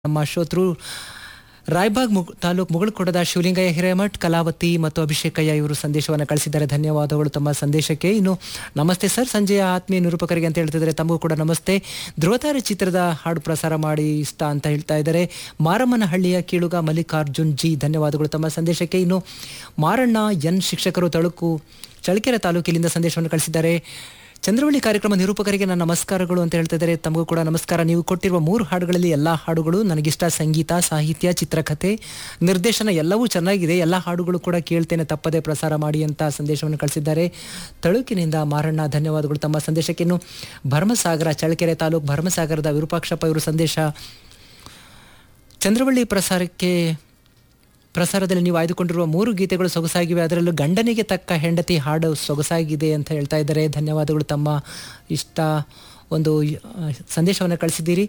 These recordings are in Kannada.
ನಮ್ಮ ಶ್ರೋತೃ ರಾಯಬಾಗ್ ಮುಗ್ ತಾಲೂಕ್ ಮುಗಳಕೊಡದ ಶಿವಲಿಂಗಯ್ಯ ಹಿರೇಮಠ್ ಕಲಾವತಿ ಮತ್ತು ಅಭಿಷೇಕಯ್ಯ ಇವರು ಸಂದೇಶವನ್ನು ಕಳಿಸಿದ್ದಾರೆ ಧನ್ಯವಾದಗಳು ತಮ್ಮ ಸಂದೇಶಕ್ಕೆ ಇನ್ನು ನಮಸ್ತೆ ಸರ್ ಸಂಜೆಯ ಆತ್ಮೀಯ ನಿರೂಪಕರಿಗೆ ಅಂತ ಹೇಳ್ತಿದ್ದಾರೆ ತಮಗೂ ಕೂಡ ನಮಸ್ತೆ ಧ್ರುವತಾರೆ ಚಿತ್ರದ ಹಾಡು ಪ್ರಸಾರ ಮಾಡಿ ಇಷ್ಟ ಅಂತ ಹೇಳ್ತಾ ಇದ್ದಾರೆ ಮಾರಮ್ಮನಹಳ್ಳಿಯ ಕೀಳುಗ ಮಲ್ಲಿಕಾರ್ಜುನ್ ಜಿ ಧನ್ಯವಾದಗಳು ತಮ್ಮ ಸಂದೇಶಕ್ಕೆ ಇನ್ನು ಮಾರಣ್ಣ ಎನ್ ಶಿಕ್ಷಕರು ತಳುಕು ಚಳ್ಳಕೆರೆ ತಾಲೂಕಿನಿಂದ ಸಂದೇಶವನ್ನು ಕಳಿಸಿದ್ದಾರೆ ಚಂದ್ರವಳ್ಳಿ ಕಾರ್ಯಕ್ರಮ ನಿರೂಪಕರಿಗೆ ನನ್ನ ನಮಸ್ಕಾರಗಳು ಅಂತ ಹೇಳ್ತಾ ಇದ್ದಾರೆ ತಮಗೂ ಕೂಡ ನಮಸ್ಕಾರ ನೀವು ಕೊಟ್ಟಿರುವ ಮೂರು ಹಾಡುಗಳಲ್ಲಿ ಎಲ್ಲ ಹಾಡುಗಳು ನನಗಿಷ್ಟ ಸಂಗೀತ ಸಾಹಿತ್ಯ ಚಿತ್ರಕಥೆ ನಿರ್ದೇಶನ ಎಲ್ಲವೂ ಚೆನ್ನಾಗಿದೆ ಎಲ್ಲ ಹಾಡುಗಳು ಕೂಡ ಕೇಳ್ತೇನೆ ತಪ್ಪದೆ ಪ್ರಸಾರ ಮಾಡಿ ಅಂತ ಸಂದೇಶವನ್ನು ಕಳಿಸಿದ್ದಾರೆ ತಳುಕಿನಿಂದ ಮಾರಣ್ಣ ಧನ್ಯವಾದಗಳು ತಮ್ಮ ಸಂದೇಶಕ್ಕೆ ಇನ್ನು ಭರಮಸಾಗರ ಚಳ್ಳಕೆರೆ ತಾಲೂಕು ಭರಮಸಾಗರದ ವಿರೂಪಾಕ್ಷಪ್ಪ ಇವರು ಸಂದೇಶ ಚಂದ್ರವಳ್ಳಿ ಪ್ರಸಾರಕ್ಕೆ ಪ್ರಸಾರದಲ್ಲಿ ನೀವು ಆಯ್ದುಕೊಂಡಿರುವ ಮೂರು ಗೀತೆಗಳು ಸೊಗಸಾಗಿವೆ ಅದರಲ್ಲೂ ಗಂಡನಿಗೆ ತಕ್ಕ ಹೆಂಡತಿ ಹಾಡು ಸೊಗಸಾಗಿದೆ ಅಂತ ಹೇಳ್ತಾ ಇದ್ದಾರೆ ಧನ್ಯವಾದಗಳು ತಮ್ಮ ಇಷ್ಟ ಒಂದು ಆ, ಸಂದೇಶವನ್ನು ಕಳಿಸಿದ್ದೀರಿ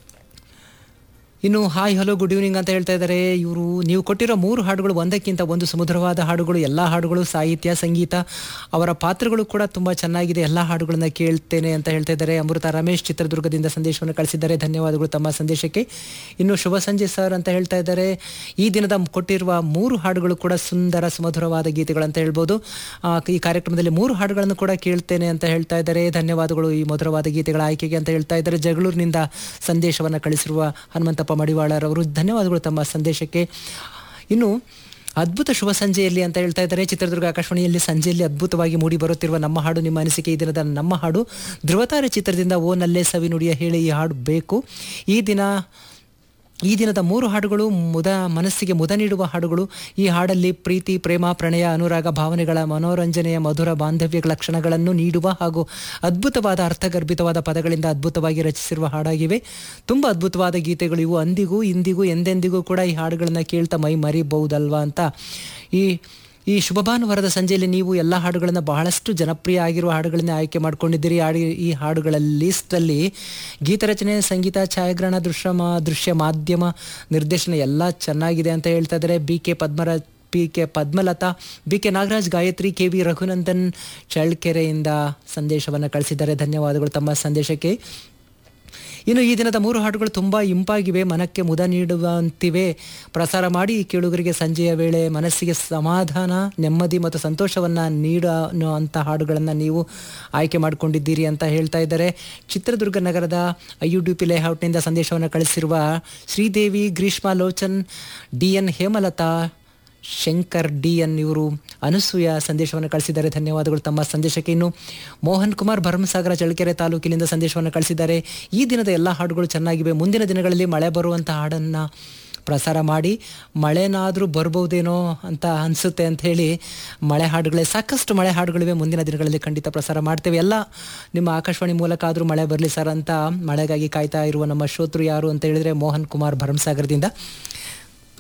ಇನ್ನು ಹಾಯ್ ಹಲೋ ಗುಡ್ ಈವ್ನಿಂಗ್ ಅಂತ ಹೇಳ್ತಾ ಇದ್ದಾರೆ ಇವರು ನೀವು ಕೊಟ್ಟಿರೋ ಮೂರು ಹಾಡುಗಳು ಒಂದಕ್ಕಿಂತ ಒಂದು ಸುಮಧುರವಾದ ಹಾಡುಗಳು ಎಲ್ಲ ಹಾಡುಗಳು ಸಾಹಿತ್ಯ ಸಂಗೀತ ಅವರ ಪಾತ್ರಗಳು ಕೂಡ ತುಂಬ ಚೆನ್ನಾಗಿದೆ ಎಲ್ಲ ಹಾಡುಗಳನ್ನ ಕೇಳ್ತೇನೆ ಅಂತ ಹೇಳ್ತಾ ಇದ್ದಾರೆ ಅಮೃತ ರಮೇಶ್ ಚಿತ್ರದುರ್ಗದಿಂದ ಸಂದೇಶವನ್ನು ಕಳಿಸಿದ್ದಾರೆ ಧನ್ಯವಾದಗಳು ತಮ್ಮ ಸಂದೇಶಕ್ಕೆ ಇನ್ನು ಶುಭ ಸಂಜೆ ಸರ್ ಅಂತ ಹೇಳ್ತಾ ಇದ್ದಾರೆ ಈ ದಿನದ ಕೊಟ್ಟಿರುವ ಮೂರು ಹಾಡುಗಳು ಕೂಡ ಸುಂದರ ಸುಮಧುರವಾದ ಗೀತೆಗಳು ಅಂತ ಹೇಳ್ಬೋದು ಆ, ಈ ಕಾರ್ಯಕ್ರಮದಲ್ಲಿ ಮೂರು ಹಾಡುಗಳನ್ನು ಕೂಡ ಕೇಳ್ತೇನೆ ಅಂತ ಹೇಳ್ತಾ ಇದ್ದಾರೆ ಧನ್ಯವಾದಗಳು ಈ ಮಧುರವಾದ ಗೀತೆಗಳ ಆಯ್ಕೆಗೆ ಅಂತ ಹೇಳ್ತಾ ಇದ್ದಾರೆ ಜಗಳೂರಿನಿಂದ ಸಂದೇಶವನ್ನು ಕಳಿಸಿರುವ ಹನುಮಂತಪ್ಪ ಮಡಿವಾಳರ್ ಅವರು ಧನ್ಯವಾದಗಳು ತಮ್ಮ ಸಂದೇಶಕ್ಕೆ ಇನ್ನು ಅದ್ಭುತ ಶುಭ ಸಂಜೆಯಲ್ಲಿ ಅಂತ ಹೇಳ್ತಾ ಇದ್ದಾರೆ ಚಿತ್ರದುರ್ಗ ಆಕಾಶವಾಣಿಯಲ್ಲಿ ಸಂಜೆಯಲ್ಲಿ ಅದ್ಭುತವಾಗಿ ಮೂಡಿ ಬರುತ್ತಿರುವ ನಮ್ಮ ಹಾಡು ನಿಮ್ಮ ಅನಿಸಿಕೆ ಈ ದಿನದ ನಮ್ಮ ಹಾಡು ಧ್ರುವತಾರೆ ಚಿತ್ರದಿಂದ ಓ ನಲ್ಲೇ ಸವಿ ನುಡಿಯ ಹೇಳಿ ಈ ಹಾಡು ಬೇಕು ಈ ದಿನ ಈ ದಿನದ ಮೂರು ಹಾಡುಗಳು ಮುದ ಮನಸ್ಸಿಗೆ ಮುದ ನೀಡುವ ಹಾಡುಗಳು ಈ ಹಾಡಲ್ಲಿ ಪ್ರೀತಿ ಪ್ರೇಮ ಪ್ರಣಯ ಅನುರಾಗ ಭಾವನೆಗಳ ಮನೋರಂಜನೆಯ ಮಧುರ ಬಾಂಧವ್ಯಗಳ ಕ್ಷಣಗಳನ್ನು ನೀಡುವ ಹಾಗೂ ಅದ್ಭುತವಾದ ಅರ್ಥಗರ್ಭಿತವಾದ ಪದಗಳಿಂದ ಅದ್ಭುತವಾಗಿ ರಚಿಸಿರುವ ಹಾಡಾಗಿವೆ ತುಂಬ ಅದ್ಭುತವಾದ ಗೀತೆಗಳು ಇವು ಅಂದಿಗೂ ಇಂದಿಗೂ ಎಂದೆಂದಿಗೂ ಕೂಡ ಈ ಹಾಡುಗಳನ್ನ ಕೇಳ್ತಾ ಮೈ ಮರಿಬಹುದಲ್ವಾ ಅಂತ ಈ ಈ ಶುಭ ಭಾನುವಾರದ ಸಂಜೆಯಲ್ಲಿ ನೀವು ಎಲ್ಲ ಹಾಡುಗಳನ್ನು ಬಹಳಷ್ಟು ಜನಪ್ರಿಯ ಆಗಿರುವ ಹಾಡುಗಳನ್ನ ಆಯ್ಕೆ ಮಾಡ್ಕೊಂಡಿದ್ದೀರಿ ಹಾಡಿ ಈ ಹಾಡುಗಳ ಲಿಸ್ಟಲ್ಲಿ ಗೀತರಚನೆ ಸಂಗೀತ ಛಾಯಾಗ್ರಹಣ ದೃಶ್ಯ ಮಾ ದೃಶ್ಯ ಮಾಧ್ಯಮ ನಿರ್ದೇಶನ ಎಲ್ಲ ಚೆನ್ನಾಗಿದೆ ಅಂತ ಹೇಳ್ತಾ ಇದ್ದಾರೆ B K Padmaraj P K Padmalatha B K Nagaraj Gayathri K V Raghunandan ಚಳ್ಳಕೆರೆಯಿಂದ ಸಂದೇಶವನ್ನು ಕಳಿಸಿದ್ದಾರೆ ಧನ್ಯವಾದಗಳು ತಮ್ಮ ಸಂದೇಶಕ್ಕೆ ಇನ್ನು ಈ ದಿನದ ಮೂರು ಹಾಡುಗಳು ತುಂಬ ಇಂಪಾಗಿವೆ ಮನಕ್ಕೆ ಮುದ ನೀಡುವಂತಿವೆ ಪ್ರಸಾರ ಮಾಡಿ ಕೇಳುಗರಿಗೆ ಸಂಜೆಯ ವೇಳೆ ಮನಸ್ಸಿಗೆ ಸಮಾಧಾನ ನೆಮ್ಮದಿ ಮತ್ತು ಸಂತೋಷವನ್ನು ನೀಡೋ ಅಂಥ ಹಾಡುಗಳನ್ನು ನೀವು ಆಯ್ಕೆ ಮಾಡಿಕೊಂಡಿದ್ದೀರಿ ಅಂತ ಹೇಳ್ತಾ ಇದ್ದಾರೆ ಚಿತ್ರದುರ್ಗ ನಗರದ ಐ ಯು ಡಿ ಪಿ ಲೇಔಟ್ನಿಂದ ಸಂದೇಶವನ್ನು ಕಳಿಸಿರುವ Sridevi Greeshma Lochan D N Hemalatha Shankar D N ಇವರು ಅನಸೂಯ ಸಂದೇಶವನ್ನು ಕಳಿಸಿದ್ದಾರೆ ಧನ್ಯವಾದಗಳು ತಮ್ಮ ಸಂದೇಶಕ್ಕೆ ಇನ್ನು ಮೋಹನ್ ಕುಮಾರ್ ಭರಮಸಾಗರ ಚಳ್ಳಕೆರೆ ತಾಲೂಕಿನಿಂದ ಸಂದೇಶವನ್ನು ಕಳಿಸಿದ್ದಾರೆ ಈ ದಿನದ ಎಲ್ಲ ಹಾಡುಗಳು ಚೆನ್ನಾಗಿವೆ ಮುಂದಿನ ದಿನಗಳಲ್ಲಿ ಮಳೆ ಬರುವಂಥ ಹಾಡನ್ನು ಪ್ರಸಾರ ಮಾಡಿ ಮಳೆನಾದರೂ ಬರ್ಬೋದೇನೋ ಅಂತ ಅನಿಸುತ್ತೆ ಅಂತ ಹೇಳಿ ಮಳೆ ಹಾಡುಗಳೇ ಸಾಕಷ್ಟು ಮಳೆ ಹಾಡುಗಳಿವೆ ಮುಂದಿನ ದಿನಗಳಲ್ಲಿ ಖಂಡಿತ ಪ್ರಸಾರ ಮಾಡ್ತೇವೆ ಎಲ್ಲ ನಿಮ್ಮ ಆಕಾಶವಾಣಿ ಮೂಲಕ ಆದರೂ ಮಳೆ ಬರಲಿ ಸರ್ ಅಂತ ಮಳೆಗಾಗಿ ಕಾಯ್ತಾ ಇರುವ ನಮ್ಮ ಶ್ರೋತೃ ಯಾರು ಅಂತ ಹೇಳಿದ್ರೆ ಮೋಹನ್ ಕುಮಾರ್ ಭರಮಸಾಗರದಿಂದ